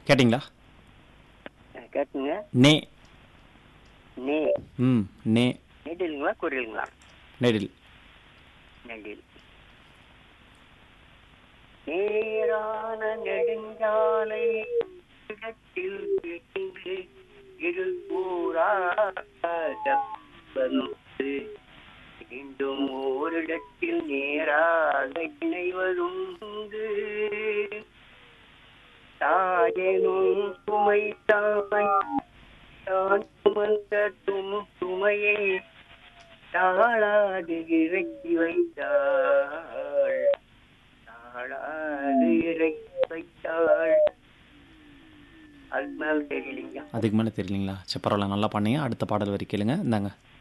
கேட்டிங்களா கேட்டுங்க நே நே ம் நே நெடிலுங்களா குரிலுங்களா நெடில் நெடில் நேரான நெடுஞ்சாலை இடத்தில் இருந்து இருள் கூறாது மீண்டும் ஓரிடத்தில் நேராக இணைவதுண்டு தாயனும் சுமைத்தான் தான் சுமந்த தும் சுமையை தாளாது இறக்கி வைத்தாள் தாளாது இறக்கி வைத்தாள் அது மேல தெரியலீங்க அதுக்கு மேலே தெரியலீங்களா சரி பரவாயில்ல நல்லா பண்ணீங்க அடுத்த பாடல் வரி கேளுங்க இந்தாங்க